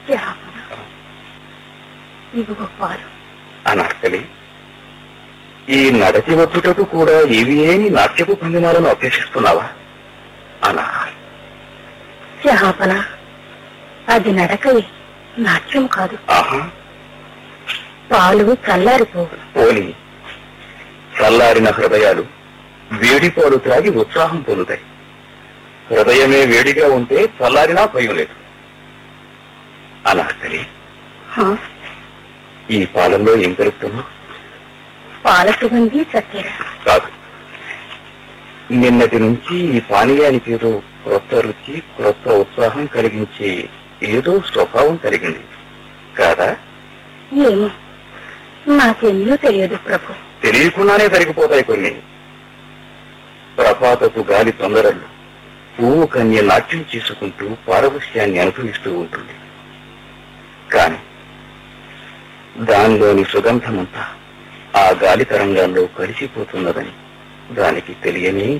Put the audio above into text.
శ్యామల ఇదిగో పాలు అనర్కలి ఈ నడచి వచ్చుటకు కూడా ఇవి ఏమి నాట్యపు భంగిమాలను అభ్యసిస్తున్నావా అనా శ్యామల అది నడకయే నాట్యం కాదు ఆహా పాలు చల్లారిపోవు పోని చల్లారిన హృదయాలు వేడిపాలు త్రాగి ఉత్సాహం పొందుతాయి హృదయమే వేడిగా ఉంటే చల్లారినా భయం లేదు అనార్కలి హా, ఈ పాలల్లో ఏం కలుపుతున్నావు పాల సుగంధి చక్కెర కాదు నిన్నటి నుంచి ఈ పానీయానికి ఏదో క్రొత్త రుచి క్రొత్త ఉత్సాహం కలిగించే ఏదో స్వభావం కలిగింది కాదా ఏమో నాకేమీ తెలియదు ప్రభు తెలియకుండానే జరిగిపోతాయి కొన్ని ప్రపాతపు గాలి తొందరలు పువ్వు కన్య నాట్యం చేసుకుంటూ పారవశ్యాన్ని అనుభవిస్తూ ఉంటుంది కాని దానిలోని సుగంధమంతా ఆ గాలి తరంగాల్లో కలిసిపోతున్నదని దానికి తెలియని